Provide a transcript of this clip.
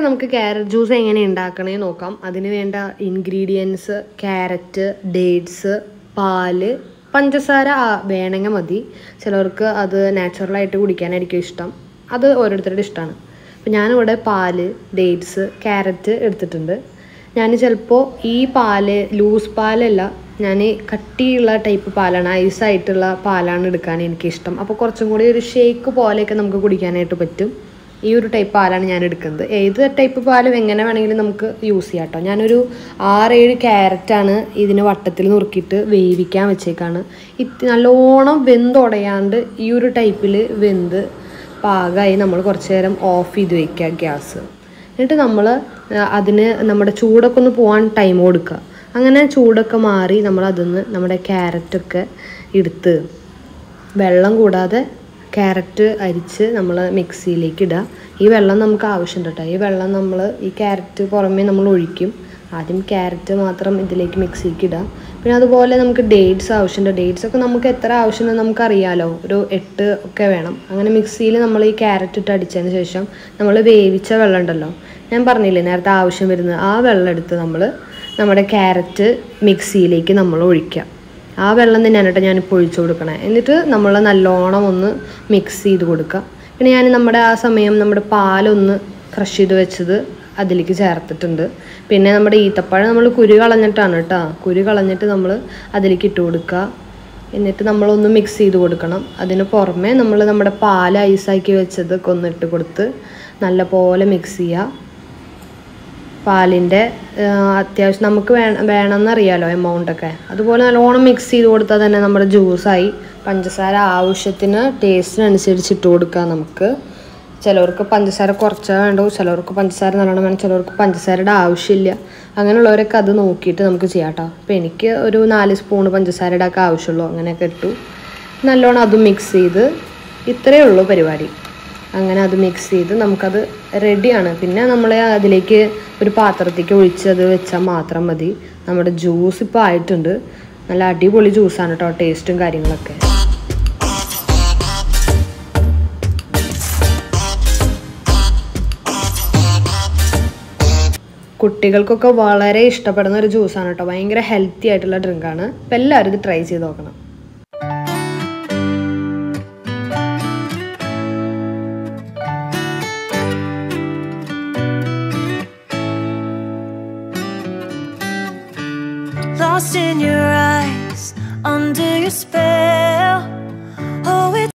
നമുക്ക് carrot juice എങ്ങനെ ഉണ്ടാക്കണേ നോക്കാം അതിന് വേണ്ട ഇൻഗ്രീഡിയൻസ് ക്യാരറ്റ് ഡേറ്റ്സ് പാല് പഞ്ചസാര ആ, വേണമെങ്കിൽ മതി ചിലവർക്ക് അത് നാച്ചുറലായിട്ട് കുടിക്കാനായിരിക്കും ഇഷ്ടം അത് ഓരോരുത്തരുടെ ഇഷ്ടമാണ് അപ്പം ഞാനിവിടെ പാല് ഡേറ്റ്സ് ക്യാരറ്റ് എടുത്തിട്ടുണ്ട് ഞാൻ ചിലപ്പോൾ ഈ പാല് ലൂസ് പാലല്ല ഞാൻ കട്ടിയുള്ള ടൈപ്പ് പാലാണ് ഐസായിട്ടുള്ള പാലാണ് എടുക്കാൻ എനിക്കിഷ്ടം അപ്പോൾ കുറച്ചും കൂടി ഒരു ഷേക്ക് പോലെയൊക്കെ നമുക്ക് കുടിക്കാനായിട്ട് പറ്റും ഈ ഒരു ടൈപ്പ് പാലാണ് ഞാൻ എടുക്കുന്നത് ഏത് ടൈപ്പ് പാലും എങ്ങനെ വേണമെങ്കിലും നമുക്ക് യൂസ് ചെയ്യാം കേട്ടോ ഞാനൊരു ആറേഴ് ക്യാരറ്റാണ് ഇതിന് വട്ടത്തിൽ നുറുക്കിയിട്ട് വേവിക്കാൻ വെച്ചേക്കാണ് ഇത് നല്ലോണം വെന്തുടയാണ്ട് ഈ ഒരു ടൈപ്പിൽ വെന്ത് പാകമായി നമ്മൾ കുറച്ച് നേരം ഓഫ് ചെയ്ത് വെക്കുക ഗ്യാസ് എന്നിട്ട് നമ്മൾ അതിന് നമ്മുടെ ചൂടൊക്കെ ഒന്ന് പോകാൻ ടൈം കൊടുക്കുക അങ്ങനെ ചൂടൊക്കെ മാറി നമ്മൾ അതിന്ന് നമ്മുടെ ക്യാരറ്റൊക്കെ എടുത്ത് വെള്ളം കൂടാതെ ക്യാരറ്റ് അരിച്ച് നമ്മൾ മിക്സിയിലേക്ക് ഇടുക ഈ വെള്ളം നമുക്ക് ആവശ്യമുണ്ട് കേട്ടോ ഈ വെള്ളം നമ്മൾ ഈ ക്യാരറ്റ് പുറമേ നമ്മൾ ഒഴിക്കും ആദ്യം ക്യാരറ്റ് മാത്രം ഇതിലേക്ക് മിക്സിക്ക് ഇടുക പിന്നെ അതുപോലെ നമുക്ക് ഡേറ്റ്സ് ആവശ്യമുണ്ട് ഡേറ്റ്സ് ഒക്കെ നമുക്ക് എത്ര ആവശ്യമുണ്ടെന്ന് നമുക്കറിയാലോ ഒരു എട്ട് ഒക്കെ വേണം അങ്ങനെ മിക്സിയിൽ നമ്മൾ ഈ ക്യാരറ്റ് ഇട്ട് അടിച്ചതിന് ശേഷം നമ്മൾ വേവിച്ച വെള്ളം ഉണ്ടല്ലോ ഞാൻ പറഞ്ഞില്ലേ നേരത്തെ ആവശ്യം വരുന്നത് ആ വെള്ളം എടുത്ത് നമ്മൾ നമ്മുടെ ക്യാരറ്റ് മിക്സിയിലേക്ക് നമ്മൾ ഒഴിക്കുക ആ വെള്ളം തന്നെയാണ് കേട്ടോ ഞാനിപ്പോൾ ഒഴിച്ചു കൊടുക്കണേ എന്നിട്ട് നമ്മൾ നല്ലോണം ഒന്ന് മിക്സ് ചെയ്ത് കൊടുക്കുക പിന്നെ ഞാൻ നമ്മുടെ ആ സമയം നമ്മുടെ പാലൊന്ന് ക്രഷ് ചെയ്ത് വെച്ചത് അതിലേക്ക് ചേർത്തിട്ടുണ്ട് പിന്നെ നമ്മുടെ ഈത്തപ്പഴം നമ്മൾ കുരു കളഞ്ഞിട്ടാണ് കേട്ടോ കുരു കളഞ്ഞിട്ട് നമ്മൾ അതിലേക്ക് ഇട്ട് കൊടുക്കുക എന്നിട്ട് നമ്മളൊന്ന് മിക്സ് ചെയ്ത് കൊടുക്കണം അതിന് പുറമെ നമ്മൾ നമ്മുടെ പാൽ ഐസാക്കി വെച്ചത് കൊന്നിട്ട് കൊടുത്ത് നല്ല പോലെ മിക്സ് ചെയ്യുക പാലിൻ്റെ അത്യാവശ്യം നമുക്ക് വേ വേണമെന്നറിയാലോ എമൗണ്ടൊക്കെ അതുപോലെ നല്ലോണം മിക്സ് ചെയ്ത് കൊടുത്താൽ തന്നെ നമ്മുടെ ജ്യൂസായി പഞ്ചസാര ആവശ്യത്തിന് ടേസ്റ്റിനനുസരിച്ച് ഇട്ട് കൊടുക്കുക നമുക്ക് ചിലവർക്ക് പഞ്ചസാര കുറച്ചാൽ വേണ്ടോ ചിലവർക്ക് പഞ്ചസാര നല്ലോണം വേണം ചിലവർക്ക് പഞ്ചസാരയുടെ ആവശ്യമില്ല അങ്ങനെയുള്ളവരൊക്കെ അത് നോക്കിയിട്ട് നമുക്ക് ചെയ്യാം കേട്ടോ അപ്പോൾ എനിക്ക് ഒരു നാല് സ്പൂൺ പഞ്ചസാരയുടെ ഒക്കെ ആവശ്യമുള്ളൂ അങ്ങനെയൊക്കെ ഇട്ടു നല്ലോണം അതും മിക്സ് ചെയ്ത് ഇത്രയേ ഉള്ളൂ പരിപാടി അങ്ങനെ അത് മിക്സ് ചെയ്ത് നമുക്കത് റെഡിയാണ് പിന്നെ നമ്മൾ അതിലേക്ക് ഒരു പാത്രത്തേക്ക് ഒഴിച്ച് അത് വെച്ചാൽ മാത്രം മതി നമ്മുടെ ജ്യൂസ് ഇപ്പോൾ ആയിട്ടുണ്ട് നല്ല അടിപൊളി ജ്യൂസാണ് കേട്ടോ ടേസ്റ്റും കാര്യങ്ങളൊക്കെ കുട്ടികൾക്കൊക്കെ വളരെ ഇഷ്ടപ്പെടുന്ന ഒരു ജ്യൂസാണ് കേട്ടോ ഭയങ്കര ഹെൽത്തി ആയിട്ടുള്ള ഡ്രിങ്കാണ് അപ്പോൾ എല്ലാവരും ഇത് ട്രൈ ചെയ്ത് നോക്കണം Lost in your eyes, under your spell.